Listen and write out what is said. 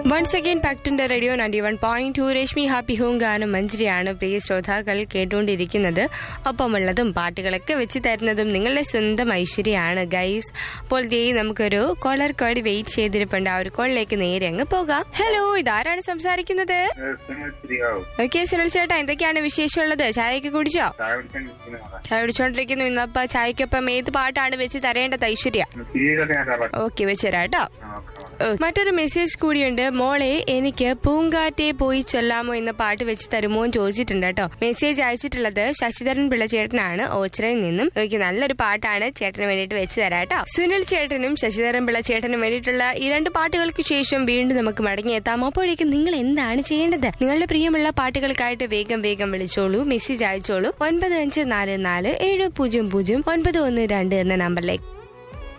once again പാക്ടിന്റെ radio ninety one point two Rashmi happy home ഗാനം മഞ്ജരിയാണ് പ്രിയ ശ്രോതാക്കൾ കേട്ടുകൊണ്ടിരിക്കുന്നത് ഒപ്പമുള്ളതും പാട്ടുകളൊക്കെ വെച്ച് തരുന്നതും നിങ്ങളുടെ സ്വന്തം ഐശ്വര്യമാണ് ഗൈസ് അപ്പോൾ ദേ നമുക്കൊരു കോളർ കോഡ് വെയിറ്റ് ചെയ്തിരിപ്പുണ്ട് ആ ഒരു കോളിലേക്ക് നേരെ അങ്ങ് പോകാം ഹലോ ഇതാരാണ് സംസാരിക്കുന്നത് ഓക്കെ സുനിൽ ചേട്ടാ എന്തൊക്കെയാണ് വിശേഷമുള്ളത് ചായയൊക്കെ കുടിച്ചോ ചായ കുടിച്ചോണ്ടിരിക്കുന്നു ഇന്നപ്പോ ചായക്കൊപ്പം ഏത് പാട്ടാണ് വെച്ച് തരേണ്ടത് ഐശ്വര്യ ഓക്കെ വെച്ചുതരാം കേട്ടോ ഓ, മറ്റൊരു മെസ്സേജ് കൂടിയുണ്ട് മോളെ എനിക്ക് പൂങ്കാറ്റെ പോയി ചൊല്ലാമോ എന്ന പാട്ട് വെച്ച് തരുമോ എന്ന് ചോദിച്ചിട്ടുണ്ട് കേട്ടോ മെസ്സേജ് അയച്ചിട്ടുള്ളത് ശശിധരൻ പിള്ള ചേട്ടനാണ് ഓച്ചിറയിൽ നിന്നും എനിക്ക് നല്ലൊരു പാട്ടാണ് ചേട്ടന് വേണ്ടിയിട്ട് വെച്ച് തരാം കേട്ടോ സുനിൽ ചേട്ടനും ശശിധരൻ പിള്ള ചേട്ടനും വേണ്ടിയിട്ടുള്ള ഈ രണ്ട് പാട്ടുകൾക്ക് ശേഷം വീണ്ടും നമുക്ക് മടങ്ങിയെത്താം അപ്പോഴേക്കും നിങ്ങൾ എന്താണ് ചെയ്യേണ്ടത് നിങ്ങളുടെ പ്രിയമുള്ള പാട്ടുകൾക്കായിട്ട് വേഗം വേഗം വിളിച്ചോളൂ മെസ്സേജ് അയച്ചോളൂ ഒൻപത് അഞ്ച് നാല് നാല് ഏഴ് പൂജ്യം പൂജ്യം ഒൻപത് ഒന്ന് രണ്ട് എന്ന നമ്പറിലേക്ക്